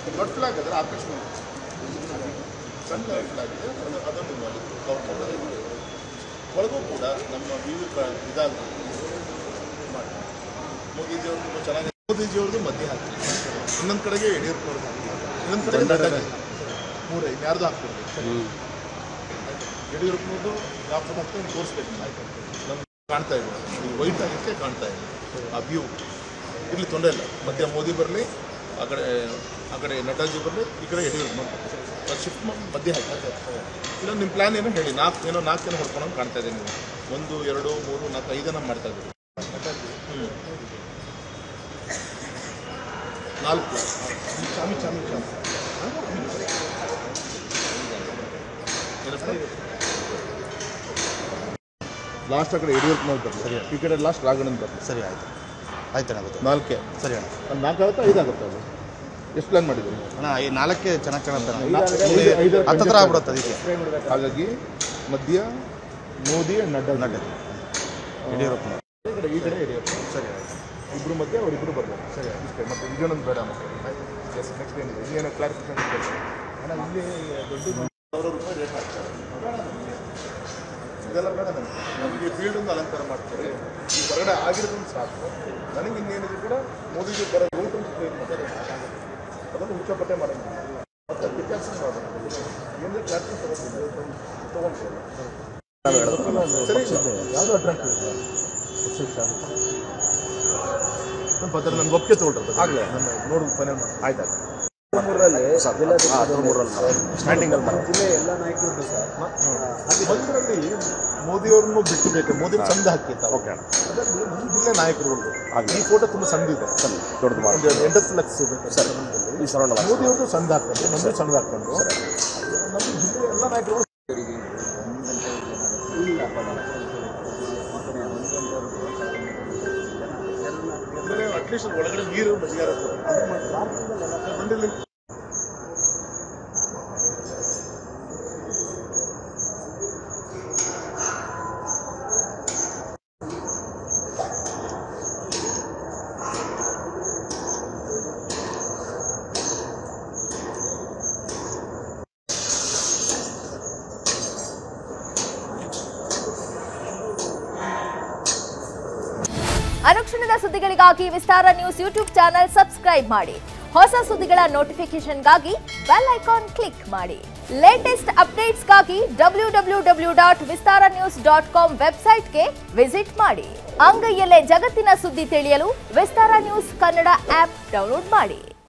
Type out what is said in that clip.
ದೊಡ್ಡ ಫ್ಲಾಗ್ ಅದರ ಆಕಾಶ ಸಣ್ಣ ಫ್ಲಾಗ್ ಇದೆ ಅದನ್ನು ಅದನ್ನು ಮಾಡಿ ಕವರ್ ಮಾಡೋದು ಒಳಗೂ ಕೂಡ ನಮ್ಮ ವಿವಿಧ ಇದಾಗ ಮಾಡಿ ಮೋದಿಜಿಯವರು ತುಂಬ ಚೆನ್ನಾಗಿ ಮೋದಿಜಿಯವ್ರದ್ದು ಮಧ್ಯೆ ಹಾಕಿ ಇನ್ನೊಂದು ಕಡೆಗೆ ಯಡಿಯೂರಪ್ಪನವ್ರದ್ದು ಹಾಕಿ ಇನ್ನೊಂದು ಕಡೆಗೆ ನಡ್ಡಾ ಮೂರೇ ಯಾರ್ದು ಹಾಕ್ಬಿಡ್ಬೇಕು ಯಡಿಯೂರಪ್ಪನವ್ರದ್ದು ಯಾವ ಫೋಟೋ ಹಾಕ್ತಾರೆ ತೋರಿಸ್ಬೇಕು ನಮ್ಗೆ ಕಾಣ್ತಾ ಇದೆ ಈ ವೈಟ್ ಆಗಿಕ್ಕೆ ಕಾಣ್ತಾ ಇದೆ ಆ ವ್ಯೂ ಇಲ್ಲಿ ತೊಂದರೆ ಇಲ್ಲ ಮಧ್ಯ ಮೋದಿ ಬರಲಿ ಆ ಕಡೆ ಆ ಕಡೆ ನಡ್ಡಾಜಿ ಬರಲಿ ಈ ಕಡೆ ಯಡಿಯೂರಪ್ಪ ಶಿಫ್ಟ್ ಮಾಡಿ ಮಧ್ಯೆ ಹಾಕಿ ಇಲ್ಲ ನಿಮ್ಮ ಪ್ಲಾನ್ ಏನೋ ಹೇಳಿ ನಾಲ್ಕು ಏನೋ ನಾಲ್ಕು ಏನೋ ಹೊಡ್ಕೊಂಡು ಕಾಣ್ತಾ ಇದೆ ನೀವು ಒಂದು ಎರಡು ಮೂರು ನಾಲ್ಕು ಐದನ್ನ ಮಾಡ್ತಾ ಇದ್ದೀವಿ ಹ್ಞೂ ನಾಲ್ಕು ಚಾಮಿ ಚಾಮಿ ಚಾಮಿ ಲಾಸ್ಟ್ ಆ ಕಡೆ ಯಡಿಯೂರಪ್ಪನವ್ರು ಬರ್ಲಿ ಈ ಕಡೆ ಲಾಸ್ಟ್ ರಾಘಣ್ಣನ್ ಬರ್ಲಿ ಸರಿ ಆಯ್ತು ಆಯ್ತು ಅಣ್ಣ ಗೊತ್ತು ನಾಲ್ಕೇ ಸರಿ ಅಣ್ಣ ಒಂದು ನಾಲ್ಕು ಆಗುತ್ತಾ ಐದು ಆಗುತ್ತೆ ಅದು ಎಷ್ಟು ಪ್ಲಾನ್ ಮಾಡಿದ್ದೀವಿ ಅಣ್ಣ ಈ ನಾಲ್ಕೇ ಚೆನ್ನಾಗಿ ಕಾಣುತ್ತೆ ಅಣ್ಣ. ಐದು- ಐದು- ಹತ್ತತ್ರ ಆಗ್ಬಿಡುತ್ತೆ ಅದಕ್ಕೆ ಹಾಗಾಗಿ ಮಧ್ಯ ಮೋದಿ ನಡ್ಡಾ ನಡ್ಡ ಯಡಿಯೂರಪ್ಪನವ್ರು ಈ ಕಡೆ ಈ ಕಡೆ ಯಡಿಯೂರಪ್ಪ ಸರಿ ಆಯ್ತು ಇಬ್ಬರು ಮಧ್ಯೆ ಅವರಿಬ್ಬರು ಬರ್ತಾರೆ ಸರಿ ಇಷ್ಟೇ ಮತ್ತೆ ಇನ್ನೊಂದು ಬೇಡ ಮತ್ತೆ ಎಸ್ ನೆಕ್ಸ್ಟ್ ಏನಿದೆ ಇನ್ನೇನೋ ಕ್ಲಾರಿಫಿಕೇಶನ್ ಅಣ್ಣ ಇಲ್ಲಿ ದೊಡ್ಡ ಸಾವಿರ ರೂಪಾಯಿ ರೇಟ್ ಹಾಕ್ತಾರೆ ಇದೆಲ್ಲ ಬೇಡ ನನಗೆ ನಮಗೆ ಫೀಲ್ಡ್ ಒಂದು ಅಲಂಕಾರ ಮಾಡ್ತಾರೆ ಈ ಹೊರಗಡೆ ಆಗಿರೋದೊಂದು ಸಾಕು ನನಗೆ ಇನ್ನೇನಿದ್ರು ಕೂಡ ಮೋದಿಜಿ ಬರೋ ರೂಟ್ ಅಂತ ಕ್ರಿಯೇಟ್ ಮಾಡ್ತಾರೆ ಅದನ್ನು ಹುಚ್ಚಪಟ್ಟೆ ಮಾಡೋದು ಮತ್ತೆ ವ್ಯತ್ಯಾಸ ಮಾಡೋದು ಏನಿದೆ ಕ್ಲಾರಿಟಿ ತಗೊಂಡು ಸರಿ ಯಾವುದು ಅಟ್ರಾಕ್ಟಿವ್ ಭದ್ರ ನನ್ನ ಒಪ್ಪಿಗೆ ತಗೊಳ್ರಿ ಆಗಲೇ ನನ್ನ ನೋಡು ಫೈನಲ್ ಮಾಡಿ ಆಯ್ತು ಸ್ಟ್ಯಾಂಡಿಂಗ್ ಅಲ್ಲಿ ಜಿಲ್ಲೆ ಎಲ್ಲ ನಾಯಕರು ಸರ್ ಒಂದರಲ್ಲಿ ಮೋದಿಯವ್ರನ್ನು ಬಿಟ್ಟು ಬೇಕು ಮೋದಿ ಚಂದ ಹಾಕಿತ್ತ ಓಕೆ ಅಣ್ಣ ಅದರಲ್ಲಿ ನಮ್ಮ ಜಿಲ್ಲೆ ನಾಯಕರುಗಳು ಈ ಫೋಟೋ ತುಂಬ ಸಣ್ಣದಿದೆ ದೊಡ್ಡದು ಒಂದು ಎಂಟತ್ತು ಲಕ್ಷ ಬೇಕು ಸರ್ ಈ ಸರೌಂಡ್ ಮೋದಿಯವ್ರದ್ದು ಚಂದ ಹಾಕೊಂಡು ನಮ್ಮದು ಚಂದ ಹಾಕೊಂಡು ನಮ್ಮ ಜಿಲ್ಲೆ ಎಲ್ಲ ನಾಯಕರು ಅಂದರೆ ಅಟ್ಲೀಸ್ಟ್ ಒಳಗಡೆ ನೀರು ಬಗೆಹರ ಅದು ಮಾಡಿ ಬಂದಿಲ್ಲ ಅನುಕ್ಷಣದ ಸುದ್ದಿಗಳಿಗಾಗಿ Vistara news YouTube channel subscribe ಮಾಡಿ ಹೊಸ ಸುದ್ದಿಗಳ ನೋಟಿಫಿಕೇಶನ್ಗಾಗಿ ಬೆಲ್ ಐಕಾನ್ ಕ್ಲಿಕ್ ಮಾಡಿ ಲೇಟೆಸ್ಟ್ ಅಪ್ಡೇಟ್ಸ್ಗಾಗಿ W W W dot Vistara news dot com ವೆಬ್ಸೈಟ್ಗೆ ವಿಸಿಟ್ ಮಾಡಿ ಅಂಗೈಯಲ್ಲೇ ಜಗತ್ತಿನ ಸುದ್ದಿ ತಿಳಿಯಲು Vistara news Kannada app download ಮಾಡಿ